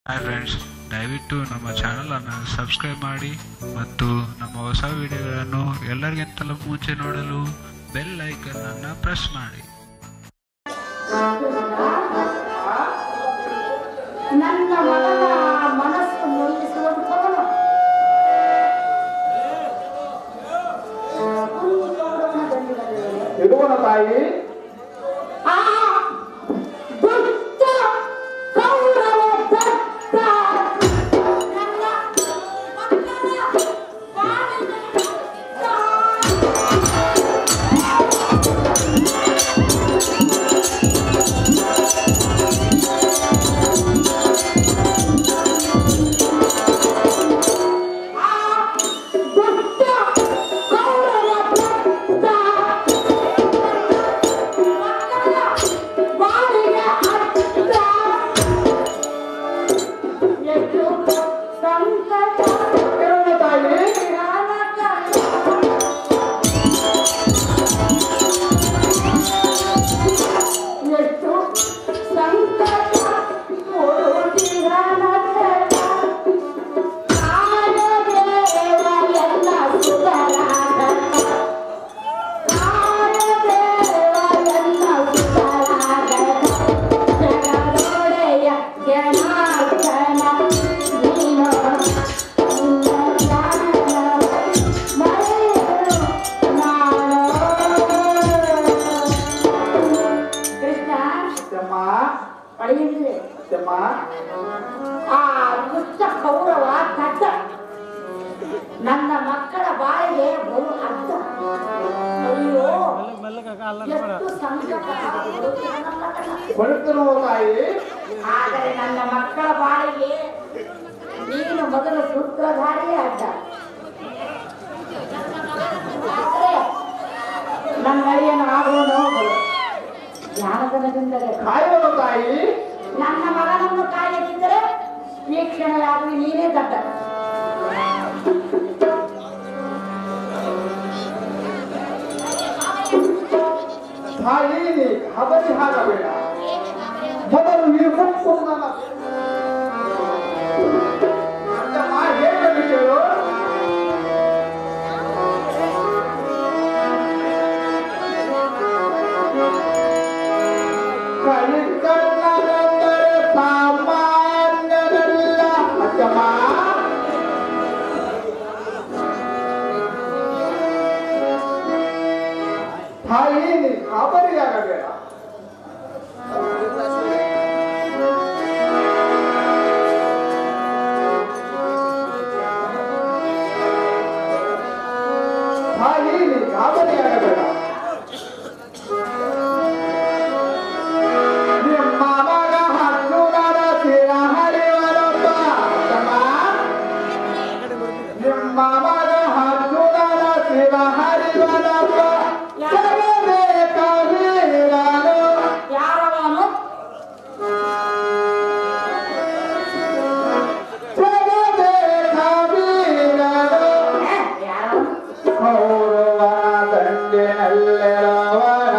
Hi friends ದಯವಿಟ್ಟು ನಮ್ಮ ಚಾನಲನ್ನು ಸಬ್ಸ್ಕ್ರೈಬ್ ಮಾಡಿ ಮತ್ತು ನಮ್ಮ ಹೊಸ ವಿಡಿಯೋಗಳನ್ನು ಎಲ್ಲರಿಗಿಂತಲೂ ಮುಂಚೆ ನೋಡಲು ಬೆಲ್ ಐಕನ್ ಅನ್ನು ಪ್ರೆಸ್ ಮಾಡಿ ನನ್ನ ಮಗನ ಮನಸ್ಸು ನೋಯಿಸುವಂತವನು ಇಡುವನ ತಾಯಿ ಆ ದುಷ್ಟ ಕೌರವ ದತ್ತ ನನ್ನ ಮಕ್ಕಳ ಬಾಳಿನ ದತ್ತ. ದುಷ್ಟ ಕೌರವ ಭಕ್ತ ಮಕ್ಕಳ ಬಾಳಿಗೆ ಅರ್ಥ ಎಷ್ಟು ಸಂಕಟ ಇಡುವನ ತಾಯಿ ಎಷ್ಟು ಸಂಕಟ ಕೊಡುತ್ತಿರನ ಕಾಯದೇವ ಎಲ್ಲ ಸುಖರಾಗ ಕಾಯದೇವ ಎಲ್ಲ ಸುಖರಾಗ ಜಗದೊಡೆಯ ಜನಾರ್ದನ ನೀನು ನಿನ್ನ ಜ್ಞಾನ ಮರೆಯಲು ನಾನು ಕೃಷ್ಣ ಅತ್ತಮ್ಮ ಪಡೆಯುತ್ತಿದೆ ಅತ್ತಮ್ಮ ಆ ದುಷ್ಟ ಕೌರವ ಕಟ್ಟ ನನ್ನ ಮಕ್ಕಳ ಬಾಯಿಗೆ ಬಹು ಅರ್ಥ ಅಯ್ಯೋ ಎಷ್ಟು ಸಂಕಟ ಬರುತ್ತನೋ ತಾಯಿ ಆದರೆ ನನ್ನ ಮಕ್ಕಳ ಬಾಯಿಗೆ ನೀನು ಮೊದಲು ಸೂತ್ರಧಾರಿಯೇ ಅಡ್ಡ ಆದರೆ ನನ್ನ ಅಳಿಯನ ಆಗುವನು ಜ್ಞಾನದನದಿಂದಲೇ ಕಾಯುವನ ತಾಯಿ ನನ್ನ ಮಗನನ್ನು ಕಾಯದಿದ್ದರೆ ಈ ಕ್ಷಣವಾಗಲಿ ನೀನೇ ದಡ್ಡ ತಾಯಿ ನೀ ಹಬರಿ ಹಾಕಬೇಡ ಮೊದಲು ಈ ಮುಕ್ಕು ನನ್ನ ಅತ್ತಮ್ಮ ಹೇಗೆ ಕೇಳು ಕಲಿಕಲ್ಲನೆಂದರೆ ಸಾಮಾನ್ಯರಲ್ಲ ಅತ್ತಮ್ಮ ತಾಯಿ ನೀ ಗಾಬರಿಯಾಗಬೇಡ ತಾಯಿ ನೀ ಗಾಬರಿಯಾಗಬೇಡ ನಿಮ್ಮ ಮಗ ಹಣ್ಣುಗಳ ಶಿರ ಹರಿವರಪ್ಪ ತಮ್ಮ. ನಿಮ್ಮ ಮಗ ಹಣ್ಣುಗಳ ಶಿರ ಹರಿವರಪ್ಪ ಜಗದೇಕವೀರನು. ಯಾರವನು ಜಗದೇಕವೀರನು. ಏ, ಯಾರವನು ಕೌರವನ ದಂಡಿನಲ್ಲಿರುವನ.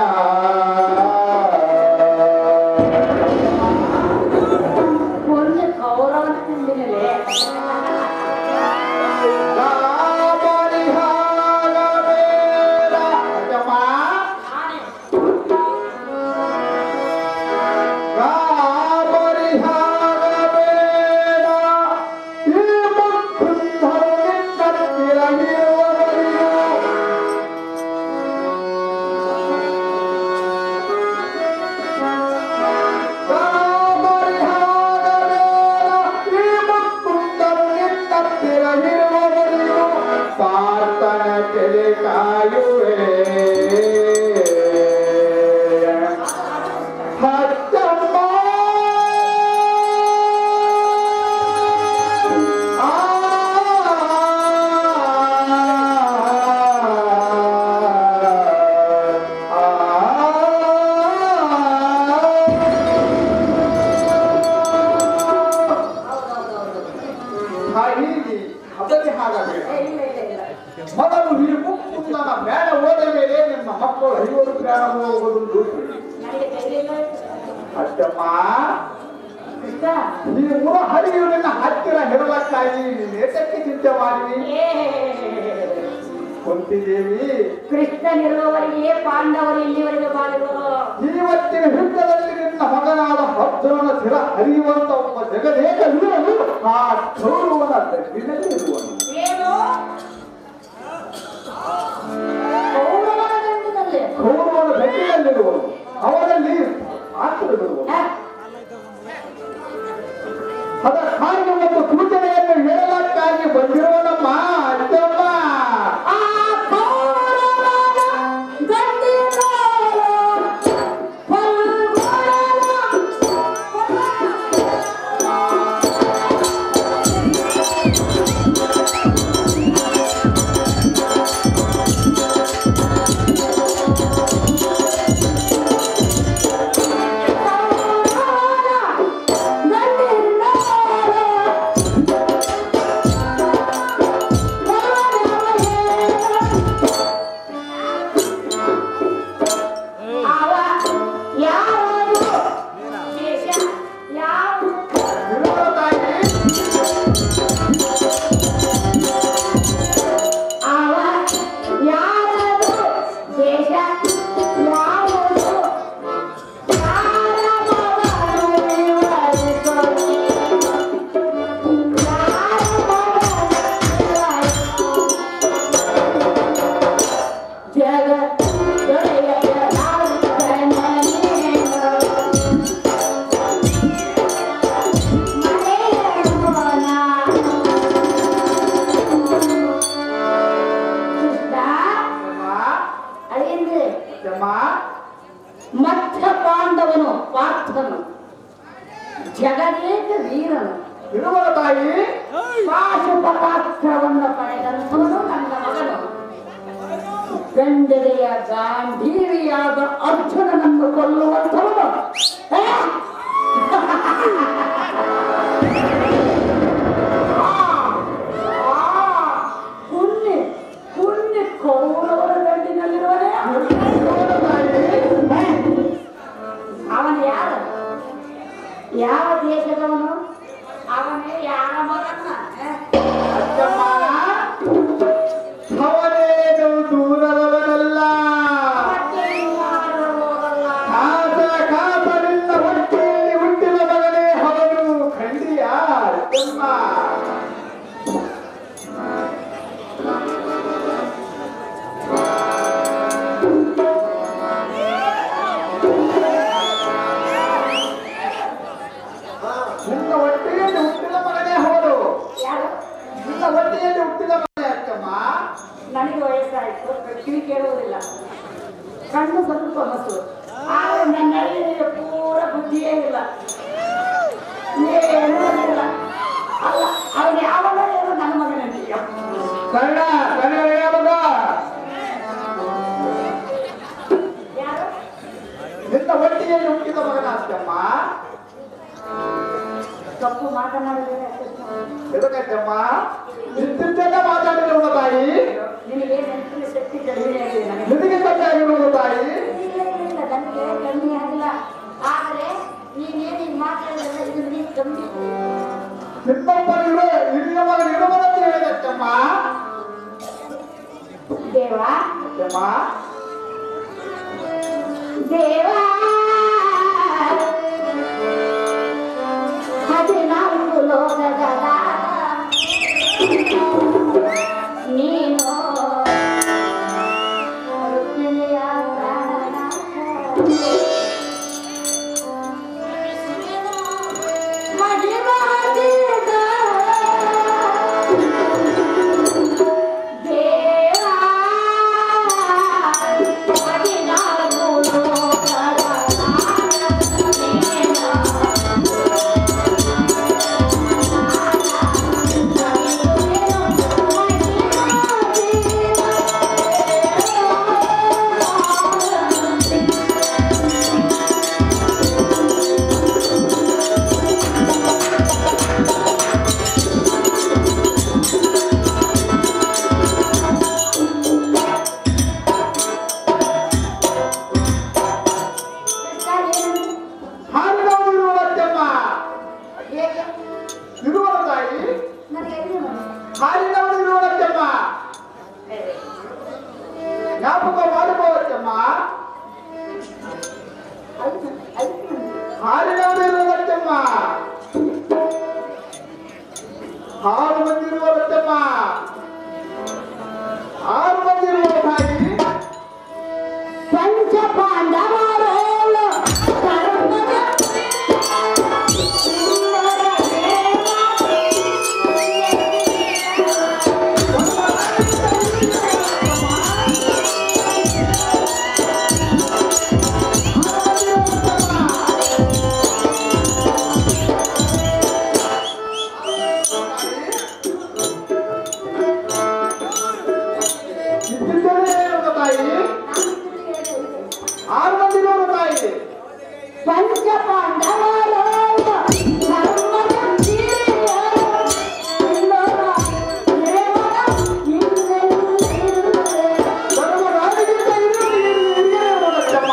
ಒಂದು ಕೌರವನ ಹಿಂದಿನಲ್ಲೇ ಗಾಬರಿಯಾಗಬೇಡ. ಅಜ್ಜಮ್ಮ, ನಾನೇ ಗಾಬರಿಯಾಗಬೇಡ. ಈ ಮುಖಂಡನಿಂದ ತಿರಗಿರುವವರಿಗೂ ಪಾರ್ತನ ತೆರೆ ಕಾಯುವೆ ಹತ್ತಮ್ಮ ಆ ತಾಯಿ ಹಬರಿ ಹಾಗಬೇಡ ಏ, ಇಲ್ಲ ಇಲ್ಲ ಇಲ್ಲ ಮೊದಲು ಈ ಮುಕ್ಕುಂದನ ಬೇಡ ಹೋದ ಮೇಲೆ ನಿಮ್ಮ ಮಕ್ಕಳು ಐವರು ಪ್ರಾಣ ಹೋಗುವುದು ನನಗೆ ಧೈರ್ಯ ಇಲ್ಲ. ಅಷ್ಟಮ್ಮ ಕೃಷ್ಣ ಕೃಷ್ಣ ಈ ಮುರ ಹರಿಯು ನಿನ್ನ ಹತ್ತಿರ ಹೆರಲಕ್ಕಾಗಿ ನೀನು ಏತಕ್ಕೆ ಚಿಂತೆ ಮಾಡಿವಿ ಏ ಕುಂತಿದೇವಿ ಕೃಷ್ಣನಿರುವವರೆಗೆ ಪಾಂಡವರು ಇಲ್ಲಿವರೆಗೆ ಬಾಳಿದರು ಇವತ್ತಿನ ಯುದ್ಧದಲ್ಲಿ ನಿನ್ನ ಮಗನಾದ ಭದ್ರನ ಶಿರ ಹರಿಯುವಂತ ಒಬ್ಬ ಜಗದೇಕ ವೀರನು ಆ ಗೌರವನ ದಂಡಿನಲ್ಲಿ ಇರುವನು ಏನು ಕೌರವನ ದಂಡಿನಲ್ಲಿ ಗೌರವನ ದಂಡಿನಲ್ಲಿರುವನು ಅವರಲ್ಲಿ ಆಶ್ರಯವಿರುವನು ಹ? ಅದಕ್ಕಾಗಿ ಒಂದು ಸೂಚನೆಯನ್ನು ಹೇಳಲಕ್ಕಾಗಿ ಬಂದಿರುವನಮ್ಮ ಅಜ್ಜಮ್ಮ ಆ ಕೌರವನ ದಂಡಿನಲ್ಲೋ ಫಲ್ಗುಣನ ಇರುವನ ತಾಯಿ ದೇಶ ಯಾವುದು ಯಾರ ಮಗನು ವಿವರಿಸಲಿ ಅಜ್ಜಮ್ಮ ಮಧ್ಯ ಪಾಂಡವನು ಪಾರ್ಥನು ಜಗದೇಕ ವೀರನು ಇರುವನ ತಾಯಿ ಪಾಶುಪತಾಸ್ತ್ರವನ್ನು ಪಡೆದಂಥವನು ನನ್ನ ಮಗನು ಗಂಡನೆಯ ಗಾಂಧೀರಿಯಾದ ಅರ್ಜುನನನ್ನು ಕೊಲ್ಲುವಂಥವನು ಏ? ಪುಣ್ಯ ಪುಣ್ಯ ಕೌರವರ ಗಂಡಿನಲ್ಲಿರುವನೇ ಇರುವನ ತಾಯಿ ಅವನು ಯಾರು ಯಾವ ದೇಶದವನು ಅವನೇ ಯಾರ ಮಗನ ಏ? ಅಜ್ಜಮ್ಮ ಅವನೇನು ದೂರದವನಲ್ಲ ಪಟ್ಟೆಯಾರು ಹೋಗಲ್ಲ. ಕಾಸ ಕಾಸನಿಂದ ಹೊಟ್ಟೆಯಲ್ಲಿ ಹುಟ್ಟಿದ ಮಗನೇ ಅವನು ಖಂಡಿಯ ಅಜ್ಜಮ್ಮ ನಿನ್ನ ಹೊಟ್ಟೆಯಲ್ಲಿ ಹುಟ್ಟಿದ ಮಗನೇ ಹೌದು ಯಾರು ನಿನ್ನ ಹೊಟ್ಟೆಯಲ್ಲಿ ಹುಟ್ಟಿದ ಮಗನೇ ಅಕ್ಕಮ್ಮ ನನಗೆ ವಯಸ್ಸಾಯ್ತು ಕಿವಿ ಕೇಳುವುದಿಲ್ಲ ಕಣ್ಣು ಸ್ವಲ್ಪ ಮಸು ಆದ್ರೆ ನನ್ನ ನಡುವಿನ ಪೂರ ಬುದ್ಧಿಯೇ ಇಲ್ಲ ಏನೂ ಇಲ್ಲ ಅಲ್ಲ ಅವನು ಯಾವಾಗ ಏನು ನನ್ನ ಮಗನಂತೀಯ ಕನ್ನಡ ಕನ್ನಡ ಯಾವಾಗ ಯಾರು ನಿನ್ನ ಹೊಟ್ಟೆಯಲ್ಲಿ ಹುಟ್ಟಿದ ಮಗನ ಅಕ್ಕಮ್ಮ ತಪ್ಪು ಮಾತನಾಡಿದ್ರೆ ಎದಕ್ಕಮ್ಮ ಇದ್ದಿದ್ದೆಲ್ಲ ಮಾತಾಡಿರುವ ತಾಯಿ ನಿನಗೆ ನೆನಪಿನ ಶಕ್ತಿ ಕಡಿಮೆ ಆಗಿದೆ ನನಗೆ ನಿನಗೆ ಗೊತ್ತಾಗಿರುವುದು ತಾಯಿ ಇಲ್ಲ ಇಲ್ಲ ನನಗೆ ಕಮ್ಮಿ ಆಗಿಲ್ಲ ಆದರೆ ನೀನೇನು ಹಿಂಗೆ ಮಾತಾಡಿದ್ರೆ ಇದು ನೀನು ಕಮ್ಮಿ ನಿನ್ನೊಬ್ಬ ಇರೋ ಹಿರಿಯ ಮಗನ ಇರುವುದಂತ ಹೇಳಿದಕ್ಕಮ್ಮ ದೇವ ಅಕ್ಕಮ್ಮ ದೇವ ಹದಿನಾಲ್ಕು ಲೋಕಗಳ ನೀನು ರುಕ್ಮಿಣಿಯ ಪ್ರಾಣನಾಥ. ಮಹಿಮಾತೀತ ದೇವ ಹದಿನಾಲ್ಕು ಲೋಕಗಳ ನನಗೆ ಅಡಿಗೆ ಮಾಡಿ ಹಾಲಿನವರು ನೋಡಚ್ಚಮ್ಮ ಜ್ಞಾಪಕ ಮಾಡಿಕೊಳ್ಳಚ್ಚಮ್ಮ ಐದು ಐದು ಮಂದಿ ಹಾಲಿನವರು ನೋಡಚ್ಚಮ್ಮ ಆರು ಮಂದಿ ನೋಡಚ್ಚಮ್ಮ ಆರು ಮಂದಿ ಇರುವ ತಾಯಿ ಪಂಚ ಪಾಂಡವರೇಳು ಧರ್ಮದ ಇದ್ದಿದ್ದರೆ ಏನು ತಾಯಿ ಆರು ಮಂದಿ ನೋಡು ತಾಯಿ ಪಂಚ ಪಾಂಡವರೇಳು ಧರ್ಮದ ಧರ್ಮ ರಾಜಗಿಂತ ಹಿರಿಯರು ಹಿರಿಯರೇ ನೋಡಚ್ಚಮ್ಮ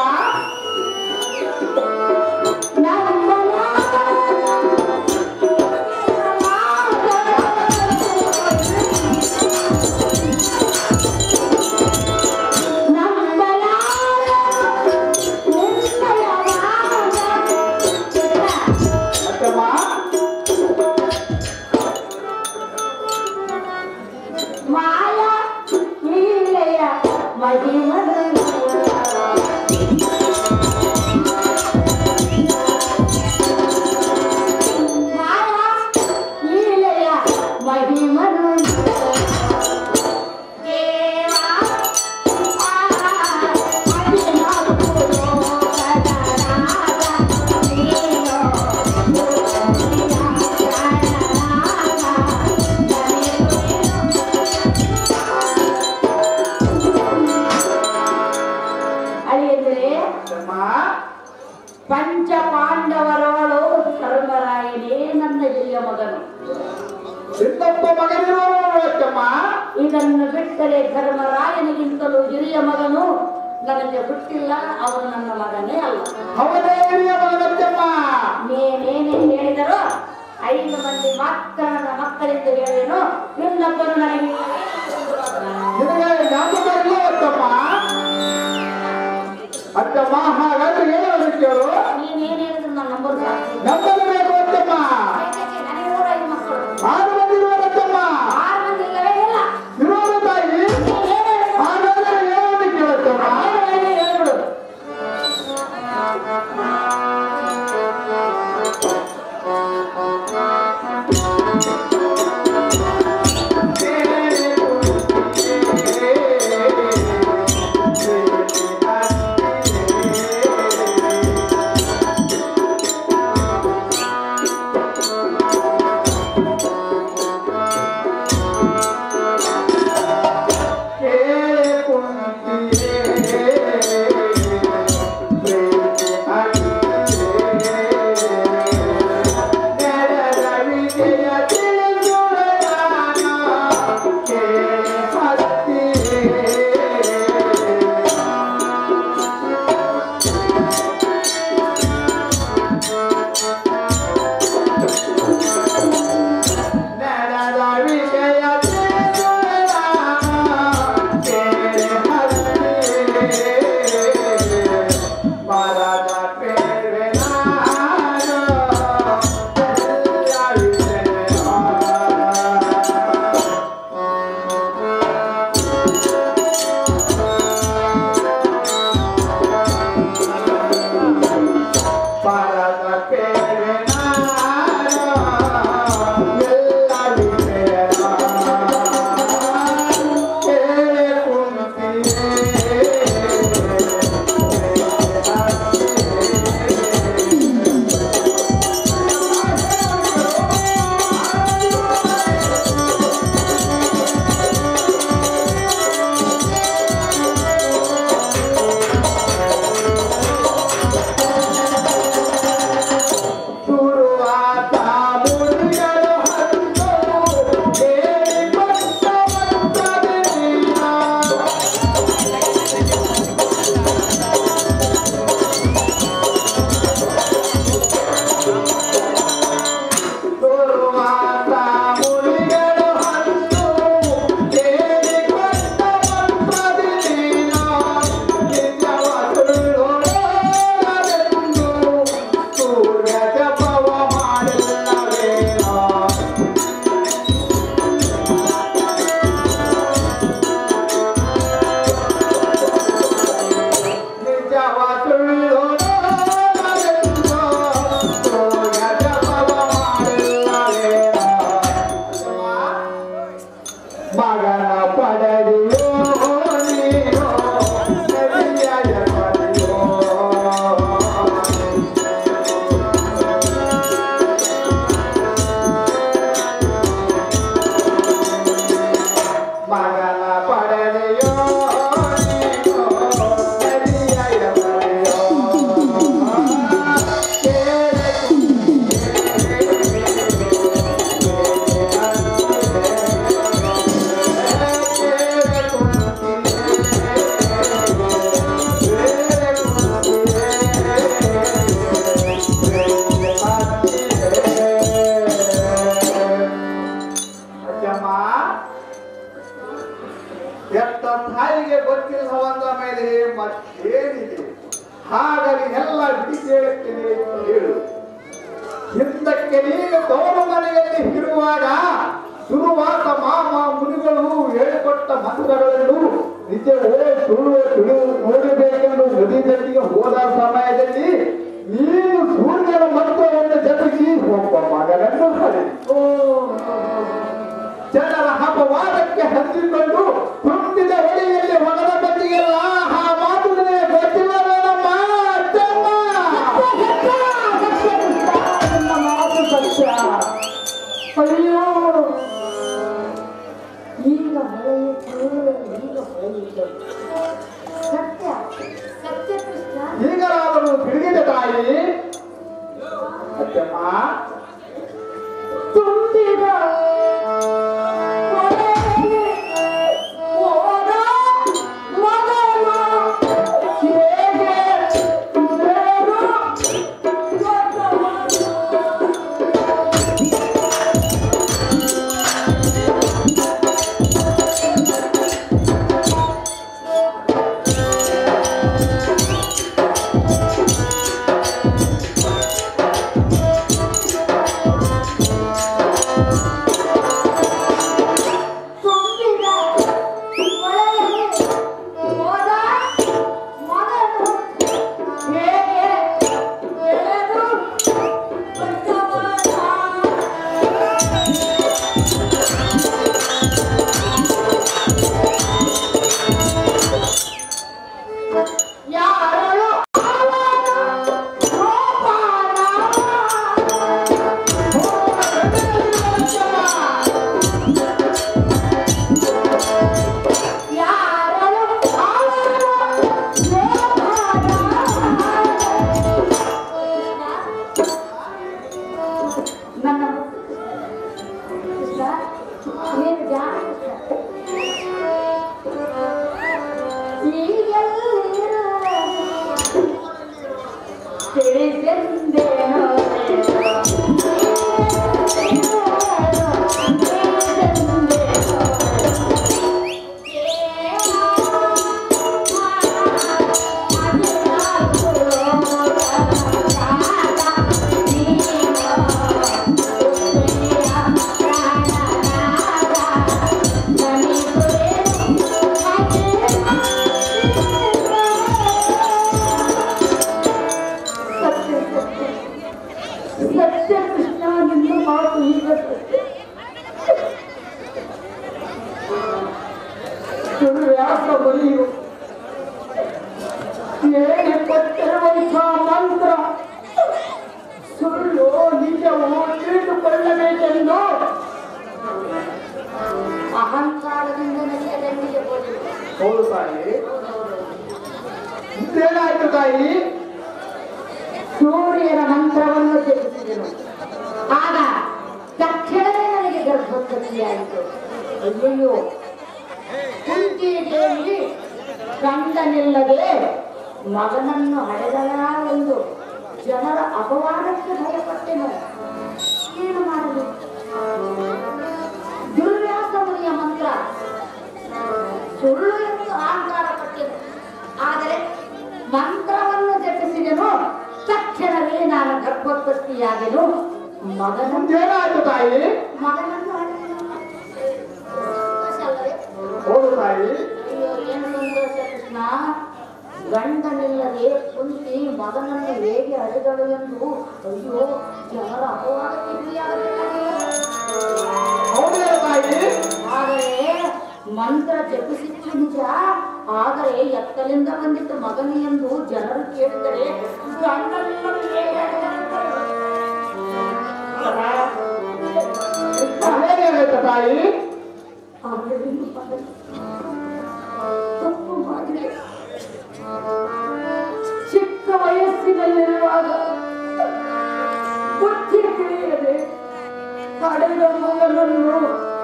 ಅಚ್ಚಮ್ಮ ಮಾಯಾ ಲೀಲೆಯ ಮಹಿಮದ ಮಾಯಾ ಲೀಲೆಯ ಮಹಿಮನು ದೇವ ಆ ಅಭಿನವ ಲೋಕದ ನೀನು ಅಳಿಯಂದ್ರೆ ಅಚ್ಚಮ್ಮ ಪಂಚ ಪಾಂಡವರವಳು ಧರ್ಮರಾಯನೇ ನನ್ನ ಹಿರಿಯ ಮಗನು ಸಿದ್ದಪ್ಪ ಮಗನಿರೋರು ನೋಡಚ್ಚಮ್ಮ ಇದನ್ನು ಬಿಟ್ಟರೆ ಧರ್ಮರಾಯನಿಗಿಂತಲೂ ಹಿರಿಯ ಮಗನು ನನಗೆ ಹುಟ್ಟಿಲ್ಲ ಅವನು ನನ್ನ ಮಗನೇ ಅಲ್ಲ ಅವನೇ ಹಿರಿಯ ಮಗನಚ್ಚಮ್ಮ ನೀನೇನೇ ಹೇಳಿದರೋ ಐದು ಮಂದಿ ಮಾತ್ರ ನನ್ನ ಮಕ್ಕಳಿಂದ ಹೇಳಿದನು ಇನ್ನೊಬ್ಬರು ನನಗೆ ನಿನಗೆ ಜ್ಞಾಪಕ ಇಲ್ಲವಚ್ಚಮ್ಮ ಅಚ್ಚಮ್ಮ ಹಾಗಾದ್ರೆ ಹೇಳೋದು ಕೇಳು ನೀನೇನು ಹೇಳಿದ್ರು ನನ್ನ ನಂಬರ್ ಸಾಕು ನಂಬಲು ಬೇಕು ಅಚ್ಚಮ್ಮ ಅದಕ್ಕೆ ನನಗೆ ನೂರ ಐದು ಮಕ್ಕಳು ಆರು ಮಂದಿ ನೋಡಚ್ಚಮ್ಮ ಆರು ಮಂದಿ ಇಲ್ಲವೇ ಇಲ್ಲ ಇರೋರು ತಾಯಿ ನೀನೇನು ಹೇಳಿದ್ರು ಹಾಗಾದ್ರೆ ಹೇಳೋದು ಕೇಳಚ್ಚಮ್ಮ ಹೇಳು, ಹೇಳ್ಬಿಡು ತಿಳಿದ ಗೊತ್ತಿಲ್ಲವಂದ ಮೇಲೆ ಮತ್ತೇನಿದೆ ಹಾಗಾಗಿ ಎಲ್ಲ ಬಿಡಿ ಕೇಳುತ್ತೇನೆ ಎಂದು ಹೇಳು ಹಿಂದಕ್ಕೆ ನೀನು ತವರು ಮನೆಯಲ್ಲಿ ಇರುವಾಗ ಸುರುವಾತ ಮಾಮ ಮುನಿಗಳು ಹೇಳಿಕೊಟ್ಟ ಮಂತ್ರಗಳನ್ನು ನಿಜವೋ ಸುಳ್ಳು ತಿಳಿದು ನೋಡಬೇಕೆಂದು ನದಿ ದಂಡಿಗೆ ಹೋದ ಸಮಯದಲ್ಲಿ ನೀನು ಸೂರ್ಯನ ಮಂತ್ರವನ್ನು ಜಪಿಸಿ ಒಬ್ಬ ಮಗನನ್ನು ಹರಿದು ಓ ಜನರ ಅಪವಾದಕ್ಕೆ ಹಂಚಿಕೊಂಡು ತುಂಬಿದ ಹೊಳೆಯಲ್ಲಿ ಮಗನ ಬದಿಗೆಲ್ಲ ಆ ಮಾತು ನಿನಗೆ ಗೊತ್ತಿಲ್ಲವೇನಮ್ಮ ಅಜ್ಜಮ್ಮ ನಿಮ್ಮ ಮಾತು ಸತ್ಯ ಅಯ್ಯೋ ಈಗ ಮಳೆಯಿತು ಈಗ ಹೋಯಿತು ಸತ್ಯ ಸತ್ಯ ಕೃಷ್ಣ ಈಗಲಾದರೂ ತಿಳಿದಿದೆ ತಾಯಿ ಅಜ್ಜಮ್ಮ ತುಂಬಿದ ಹೊಳೆಯಲ್ಲಿ ಹೋದ ಮಗನು ಹೇಗೆ ಬೇರು ದೊಡ್ಡವನು. ತುಂಬಿದ ಹೊಳೆಯಲ್ಲಿ ಹೋದ ಮಗನು ಹೇಗೆ ಬೆಳೆದು ದೊಡ್ಡವನಾದ. ಯಾರು ಅವನು ಗೋಪಾಲ ಯಾರನು ಅವನು ಗೋಪಾಲ ನನ್ನ ಕೃಷ್ಣ ನೀನು ಜಾಣ ತಿಳಿದೆಂದೇನೋ ಸತ್ಯ ಸತ್ಯ ಸತ್ಯ ಕೃಷ್ಣ ನಿನ್ನ ಮಾತು ಈಗ ಸತ್ಯ ಸುಳ್ಳ್ಯಾಕ ಬಲಿಯು ಹೇಳಿ ಕೊಟ್ಟಿರುವಂಥ ಮಂತ್ರ ಸುಳ್ಳು ನಿಜವು ತಿಳಿದುಕೊಳ್ಳಬೇಕೆಂದು ಅಹಂಕಾರದಿಂದ ನನಗೆ ದಂಡಿಗೆ ಹೋಗಿದೆ ಹೌದು ತಾಯಿ ಇದೇನಾಯ್ತು ತಾಯಿ ಸೂರ್ಯನ ಮಂತ್ರವನ್ನು ಜಪಿಸಿದನು ಆಗ ತಕ್ಷಣವೇ ನನಗೆ ಗರ್ಭೋತ್ಪತ್ತಿಯಾಯಿತು ಅಯ್ಯಯ್ಯೋ ಕುಂತಿದೇವಿ ಗಂಡನಿಲ್ಲದೆ ಮಗನನ್ನು ಹಡೆದಳ ಎಂದು ಜನರ ಅಪವಾದಕ್ಕೆ ಭಯಪಟ್ಟೆನು ಏನು ಮಾಡಲಿ ದುರ್ವ್ಯಾಸ ಮುನಿಯ ಮಂತ್ರ ಸುಳ್ಳು ಎಂದು ಅಹಂಕಾರ ಪಟ್ಟೆನು ಆದರೆ ಮಂತ್ರವನ್ನು ಜಪಿಸಿದನು ತಕ್ಷಣವೇ ನಾನು ಗರ್ಭೋತ್ಪತ್ತಿಯಾದೆನು ಮಗನನ್ನು ಇದೇನಾಯ್ತು ತಾಯಿ ಮಗನನ್ನು ಹಡೆದೆನು. ಅಲ್ಲವೇ? ಹೌದು ತಾಯಿ ಅಯ್ಯೋ ಏನು ಸಂತೋಷ ಕೃಷ್ಣ ಗಂಡನಿಲ್ಲದೆ ಕುಂತಿ ಮಗನನ್ನು ಹೇಗೆ ಅಳೆದಳು ಎಂದು ಅಯ್ಯೋ ಜನರ ಅಪವಾದಕ್ಕೆ ಗುರಿಯಾಗಬೇಕಾಗಿದೆ. ಹೌದೇ ತಾಯಿ ಆದರೆ ಮಂತ್ರ ಜಪಿಸಿದ್ದು ನಿಜ ಆದರೆ ಎತ್ತಲಿಂದ ಬಂದಿತ್ತು ಮಗನು ಎಂದು ಜನರು ಕೇಳಿದರೆ ಗಂಡನಿಲ್ಲದೆ ಹೇಗೆ ಅಳೆದಳು? ಅದೇನಾಯ್ತು ತಾಯಿ ಅವಳನ್ನು ಮಗ ತಪ್ಪು ಮಾಡಿದೆ ಚಿಕ್ಕ ವಯಸ್ಸಿನಲ್ಲಿರುವಾಗ ಬುದ್ಧಿ ತಿಳಿಯದೆ ಪಡೆದ ಮಗನನ್ನು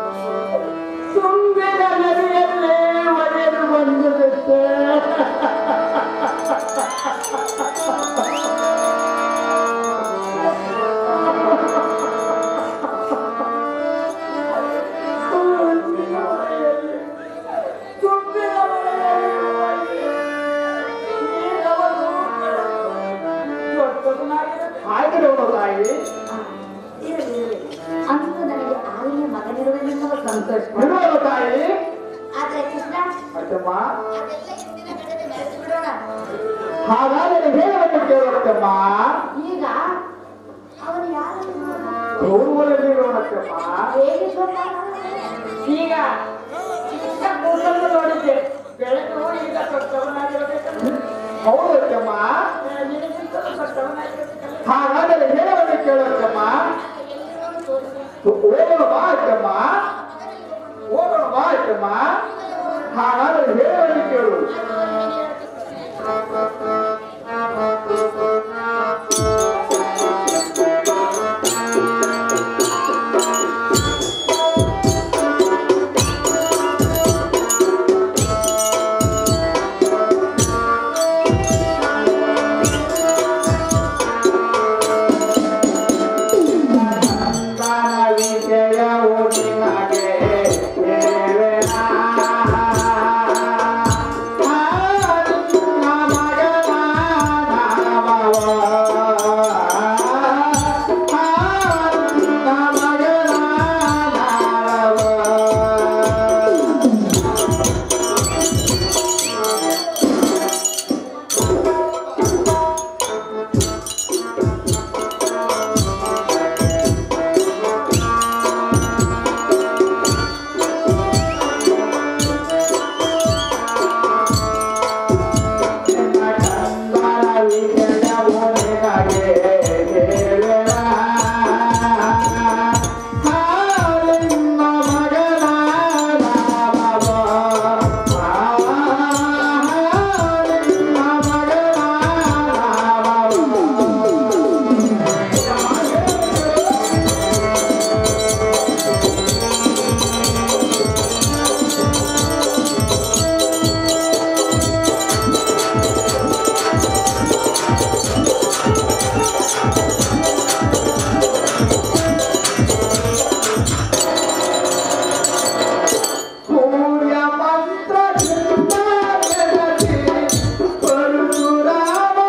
ತುಂಬಿದ ನದಿಯಲ್ಲೇ ಒಡೆದು ಬಂದಿರುತ್ತೆ ತುಂಬಿದ ಹೊಳೆಯಲ್ಲಿ ತುಂಬಿದ ಹೊಳೆಯಲ್ಲಿ ಅತ್ತಮ್ಮ ಹಾಗಾದರೆ ಹೇಳುವಂತ ಕೇಳುತ್ತಮ್ಮ ಈಗ ಅವನು ಯಾರು ಗೌರವದಲ್ಲಿ ನೋಡತ್ತಮ್ಮ ಈಗ ಚಿಕ್ಕ ಕೂದಲನ್ನು ನೋಡಿದ್ದೆ ಬೆಳಕು ಈಗ ಸೊಟ್ಟವನಾಗಿರಬೇಕಲ್ಲ ಹೌದತ್ತಮ್ಮ ನಿನಗಿಂತಲೂ ಸೊಟ್ಟವನಾಗಿರಬೇಕಲ್ಲ ಹಾಗಾದರೆ ಹೇಳುವಂತ ಕೇಳುತ್ತಮ್ಮ ಹೋಗೋಣ ಬಾ ಅತ್ತಮ್ಮ ಹೋಗೋಣ ಬಾ ಅತ್ತಮ್ಮ ಹಾಗಾದರೆ ಹೇಳುವಂತ ಕೇಳು ಸೂರ್ಯ ಮಂತ್ರ ಪರಶುರಾಮ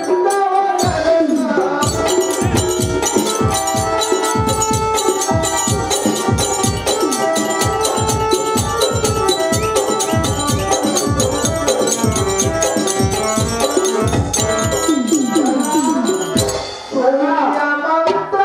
ಸೂರ್ಯ ಮಂತ್ರ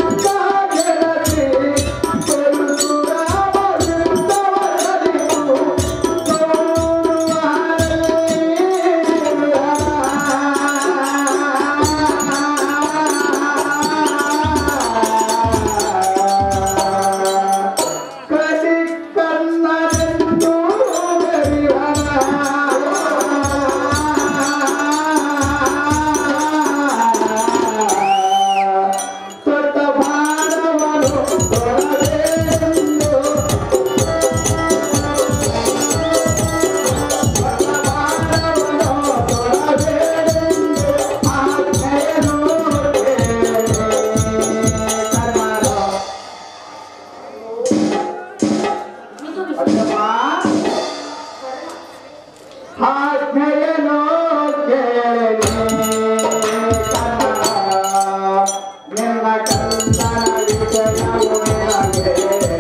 ಕಲಿ ಕನ್ನಡೆಂದು ತೊಟ್ಟ ಭಾರವನ್ನು ತೊಡಬೇಕೆಂದು ಆಜ್ಞೆಯನ್ನು ಕೇಳಿ ನಿನ್ನ ಕಂದನ ವಿಷಯವು ನಿನಗೆ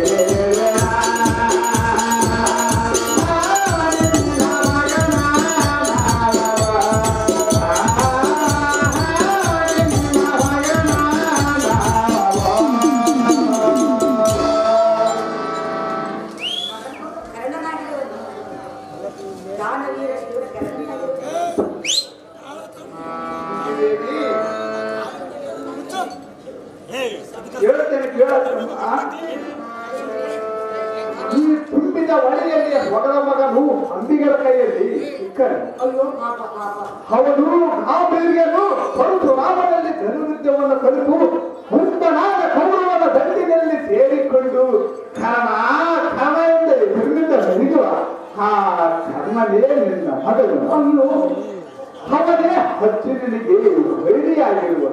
ದಾನವೀರ ಶಿವರ ಕರ್ಣನಾಗಿರುತ್ತಾನೆ ಹೇಳ್ತೇನೆ ಕೇಳತ್ತಮ್ಮ ಈ ತುಂಬಿದ ಒಳೆಯಲ್ಲಿ ಮಗನ ಮಗನು ಅಂಬಿಗರ ಕೈಯಲ್ಲಿ ಸಿಕ್ಕನು ಅಯ್ಯೋ ಪಾಪ ಪಾಪ ಅವನು ಗಾಂಭೀರ್ಯನು ಪರಶುರಾಮನಲ್ಲಿ ಧನುವಿದ್ಯವನ್ನು ಕಲಿತು ಹುಂಬನಾದ ಕೌರವನ ದಂಡಿನಲ್ಲಿ ಸೇರಿಕೊಂಡು ಕರ್ಣ ಕರ್ಣ ಎಂದರೆ ನಿರ್ಮಿತ ಹರಿಯುವ ಆ ಕರ್ಣನೇ ನಿನ್ನ ಮಗನು ಅಯ್ಯೋ ಅವನೇ ಹಚ್ಚಿನಿಗೆ ವೈರಿಯಾಗಿರುವ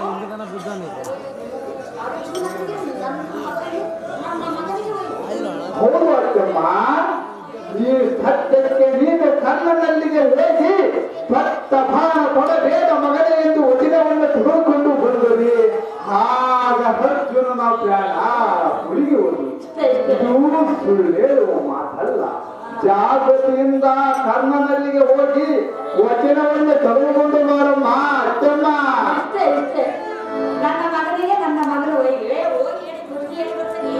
ಹೌದು ಅಕ್ಕಮ್ಮ ಈ ಸತ್ಯಕ್ಕೆ ನೀನು ಕನ್ನಡಲ್ಲಿಗೆ ಹೋಗಿ ಭಕ್ತ ಬಾಣ ಕೊಡಬೇಡ ಮಗನೇ ಎಂದು ವಚನವನ್ನು ತೆಗೆದುಕೊಂಡು ಬಂದರೆ ಆಗ ಅರ್ಜುನನ ಪ್ರಾಣ ಹುಡುಗಿ ಹೋದು ಇದು ಸುಳ್ಳು ಹೇಳುವ ಮಾತಲ್ಲ ಜಾಗೃತಿಯಿಂದ ಕರ್ಣನಲ್ಲಿಗೆ ಹೋಗಿ ವಚನವನ್ನು ತೆಗೆದುಕೊಂಡು ಬಾರಮ್ಮ ಅತ್ತಮ್ಮ ಇಷ್ಟೇ ಇಷ್ಟೇ ನನ್ನ ಮಗನಿಗೆ ನನ್ನ ಮಗಳು ಹೋಗಿ ಹೋಗಿ ಹೇಳಿ ಬುದ್ಧಿ ಹೇಳಿ ಬರ್ತೀನಿ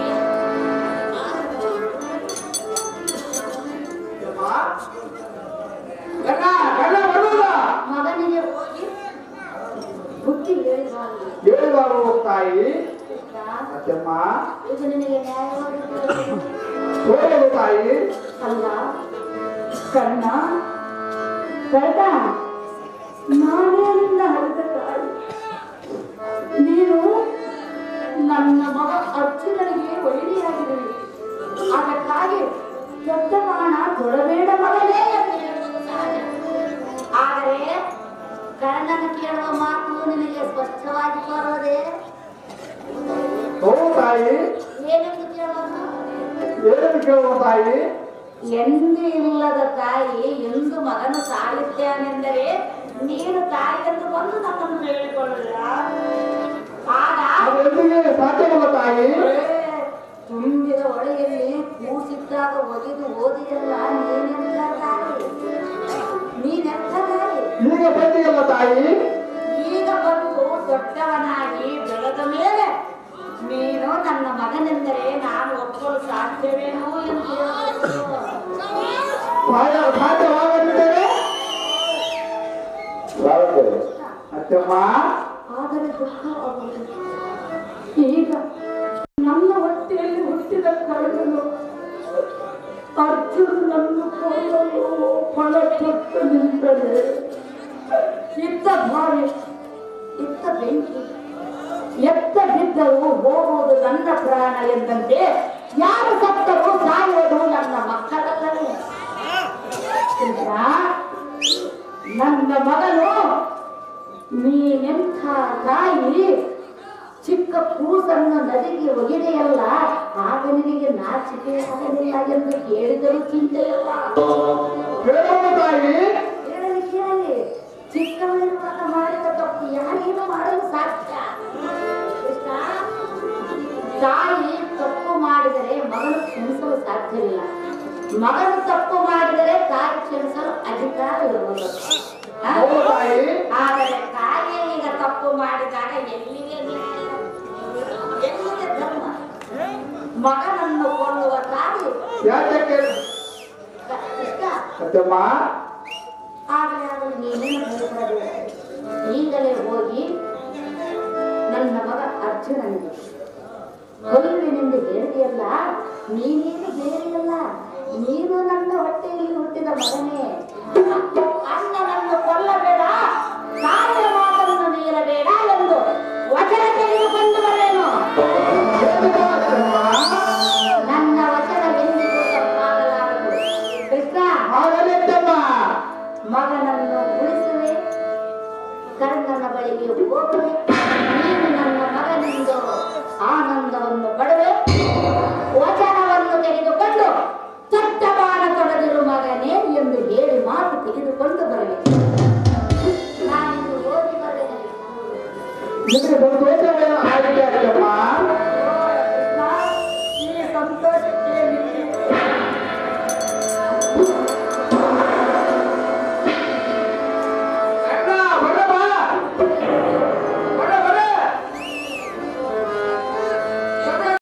ಕರ್ಣ ಕರ್ಣ ಬರುವುದ ಮಗನಿಗೆ ಹೋಗಿ ಬುದ್ಧಿ ಹೇಳಿ ಬಾರದು. ಹೇಳುವಾರು ತಾಯಿ ಕೃಷ್ಣ, ಅತ್ತಮ್ಮ ಇದು ನಿನಗೆ ನ್ಯಾಯವಾಗಿ ತೋರುತ್ತದೆ. ಸೋಲರು ತಾಯಿ ಅಲ್ಲ ಕರ್ಣ ಕರ್ಣ ನಾನೇ ನಿನ್ನ ಹರಿದ ತಾಯಿ ನೀನು ನನ್ನ ಮಗ ಅರ್ಜುನನಿಗೆ ವೈರಿಯಾಗಿರುವೆ ಅದಕ್ಕಾಗಿ ದೊಡ್ಡ ಬಾಣ ಕೊಡಬೇಡ ಮಗನೇ ಎಂದು ಹೇಳುವುದು ಸಹಜ ಆದರೆ ಕರ್ಣನ ಕೇಳುವ ಮಾತು ನಿನಗೆ ಸ್ಪಷ್ಟವಾಗಿ ಬರೋದೇ ಹೌದು ತಾಯಿ ಏನೆಂದು ಕೇಳೋದು ಏನು ಕೇಳುವ ತಾಯಿ ಎಂದು ಇಲ್ಲದ ತಾಯಿ ಎಂದು ಮಗನು ಸಾಯುತ್ತಾನೆಂದರೆ ನೀನು ತಾಯಿ ಎಂದು ಬಂದು ನನ್ನನ್ನು ಹೇಳಿಕೊಳ್ಳಲ್ಲ ಆಗ ಅದು ಎಂದಿಗೆ ಸಾಧ್ಯವಲ್ಲ ತಾಯಿ ಏ, ತುಂಬಿದ ಒಳೆಯಲ್ಲಿ ಕೂಸಿದ್ದಾಗ ಒಗೆದು ಓದಿಯಲ್ಲ ನೀನೆಂಥ ತಾಯಿ ನೀನೆಂಥ ತಾಯಿ ಈಗ ಬಂದಿಯಲ್ಲ ತಾಯಿ ಈಗ ಬಂದು ದೊಡ್ಡವನಾಗಿ ಬೆಳೆದ ಮೇಲೆ ನೀನು ನನ್ನ ಮಗನೆಂದರೆ ನಾನು ಒಪ್ಪಲು ಸಾಧ್ಯವೇನೋ ಎಂದು ಹೇಳಬಹುದು. ಸಾಯ ಸಾಧ್ಯವಾಗದಿದ್ದರೆ ಅತ್ತಮ್ಮ ಆದರೆ ದುಃಖವಾಗುವುದು ಈಗ ನನ್ನ ಹೊಟ್ಟೆಯಲ್ಲಿ ಹುಟ್ಟಿದ ಕಳ್ಳನು ಅರ್ಜುನನ್ನು ಕೊಲ್ಲಲು ಫಲಪಟ್ಟು ನಿಂತರೆ ಇತ್ತ ಬಾವಿ ಇತ್ತ ಬೆಂಕಿ ಎತ್ತ ಬಿದ್ದರೂ ಹೋಗುವುದು ನನ್ನ ಪ್ರಾಣ ಎಂದಂತೆ ಯಾರು ಸತ್ತರೂ ಸಾಯುವುದು ನನ್ನ ಮಕ್ಕಳಲ್ಲವೇ ಕೃಷ್ಣ, ನನ್ನ ಮಗನು ನೀನೆಂಥ ತಾಯಿ ಚಿಕ್ಕ ಕೂಸನ್ನು ನದಿಗೆ ಒಗೆದೆಯಲ್ಲ ಆಗ ನಿನಗೆ ನಾಚಿಕೆ ಆಗಲಿಲ್ಲ ಎಂದು ಕೇಳಿದರೂ ಚಿಂತೆಯಲ್ಲ ಹೇಳುವ ತಾಯಿ ಕೇಳಲಿ ಕೇಳಲಿ ಚಿಕ್ಕವನಿರುವಾಗ ಮಾಡಿದ ತಪ್ಪು ಯಾರಿಗೂ ಮಾಡಲು ಸಾಧ್ಯ ಕೃಷ್ಣ, ತಾಯಿ ತಪ್ಪು ಮಾಡಿದರೆ ಮಗನು ಕ್ಷಮಿಸಲು ಸಾಧ್ಯವಿಲ್ಲ ಮಗನು ತಪ್ಪು ಮಾಡಿದರೆ ತಾಯಿ ಕ್ಷಮಿಸಲು ಅಧಿಕಾರ ಇರುವುದು ಹಾ? ಹೌದು ತಾಯಿ ಆದರೆ ತಾಯಿ ಈಗ ತಪ್ಪು ಮಾಡಿದಾಗ ಎಲ್ಲಿಗೆ ನ್ಯಾಯ? ಎಲ್ಲಿಗೆ ಧರ್ಮ ಮಗನನ್ನು ಕೊಲ್ಲುವ ತಾಯಿ ಯಾತಕ್ಕೆ ಇಷ್ಟ ಅತ್ತಮ್ಮ ಆಗಲೇ ಆಗಲಿ ನೀನೇನು ಭಯಪಡಬೇಡ ಈಗಲೇ ಹೋಗಿ ನನ್ನ ಮಗ ಅರ್ಜುನನಿಗೆ ಕೊಲ್ಲುವೆನೆಂದು ಹೇಳಿದೆಯಲ್ಲ ನೀನೇನು ಬೇರೆಯಲ್ಲ ನೀನು ನನ್ನ ಹೊಟ್ಟೆಯಲ್ಲಿ ಹುಟ್ಟಿದ ಮಗನೇ ಅಣ್ಣನನ್ನು ಕೊಲ್ಲಬೇಡ